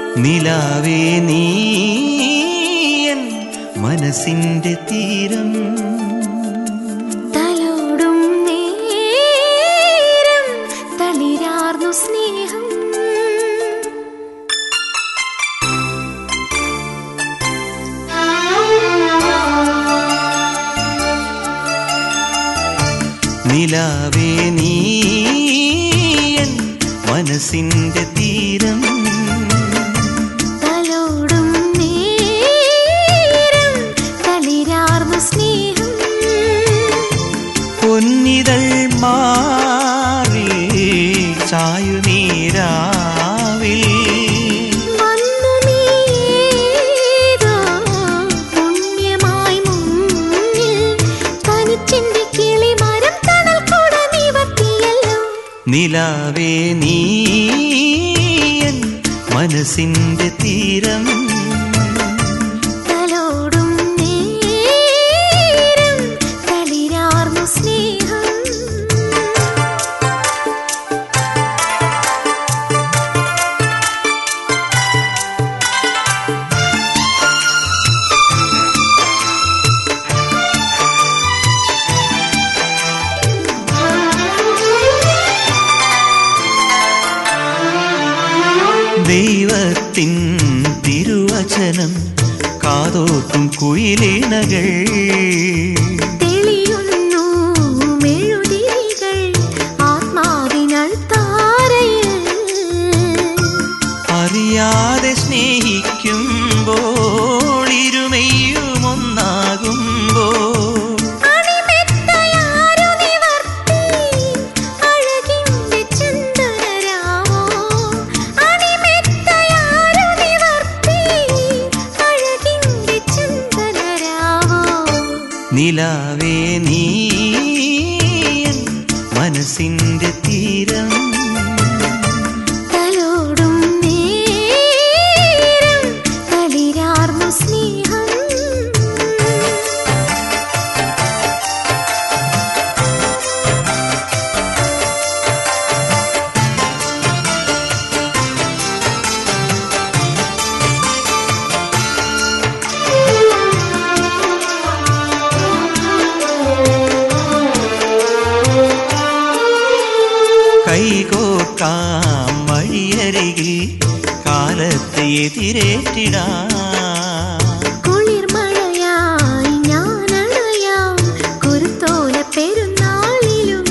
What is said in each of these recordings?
നിലാവേ നീയൻ മനസ്സിന്റെ തീരം തലോടും നേരം തളിരാർന്നു സ്നേഹം നിലാവേ നീയൻ മനസ്സിന്റെ തീരം തലോടും നേരം തളിരാർന്നു സ്നേഹം പൊന്നിതൾ മാറി ചായുനീരാവിൽ വന്നു നീതോ പുണ്യമായി മുന്നിൽ തനിച്ചെന്റെ കിളിമരം തണൽ കൂട നിവർത്തിയല്ലോ നിലാവേ നീയൻ മനസ്സിന്റെ തീരം തലോടും നേരം തളിരാർന്നു സ്നേഹം ദൈവത്തിൻ തിരുവചനം കാതോർക്കും കുയിലിണകൾ തെളിയുന്നു മെഴുതിരികൾ ആത്മാവിനാൽ താരയിൽ അറിയാതെ സ്നേഹിക്കുമ്പോൾ ഇരുമയും ഒന്നാകുമ്പോൾ അണിമെത്തയാരു നിവർത്തി അഴകിന്റെ ചന്ദനരാവോ അണിമെത്തയാരു നിവർത്തി അഴകിന്റെ ചന്ദനരാവോ നിലാവേ നീയൻ മനസ്സിന്റെ തീരം തലോടും നേരം തളിരാർന്നു സ്നേഹം കൈകോർക്കാം വഴിയരികിൽ കാലത്തെ എതിരേറ്റിടാം കുളിർമഴയായി ഞാനണയാം കുരുത്തോല പെരുന്നാളിലും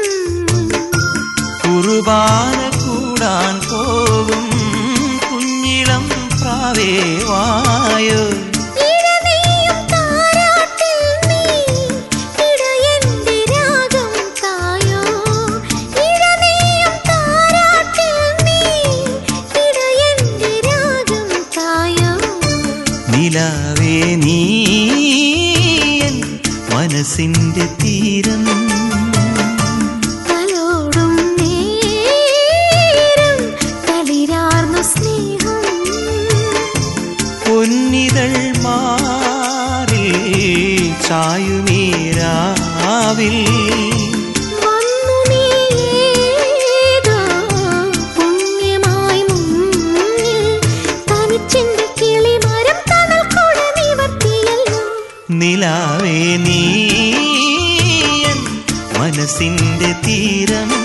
കുർബാന കൂടാൻ പോകും കുഞ്ഞിളം പ്രാവേ വായോ ഇഴനെയ്യും താരാട്ടിൽ നീ ഇടയന്റെ രാഗം തായോ ഇഴനെയ്യും താരാട്ടിൽ നീ ഇടയന്റെ രാഗം തായോ നിലാവേ നീയൻ മനസ്സിന്റെ തീരം തലോടും നേരം തളിരാർന്നു സ്നേഹം പൊന്നിതൾ മാറി ചായുമീരാവിൽ വന്നു നീയേതോ പുണ്യമായി മുന്നിൽ തനിച്ചെന്റെ കിളിമരം തണൽ കൂട നിവർത്തിയല്ലോ നിലാവേ നീയൻ മനസ്സിന്റെ തീരം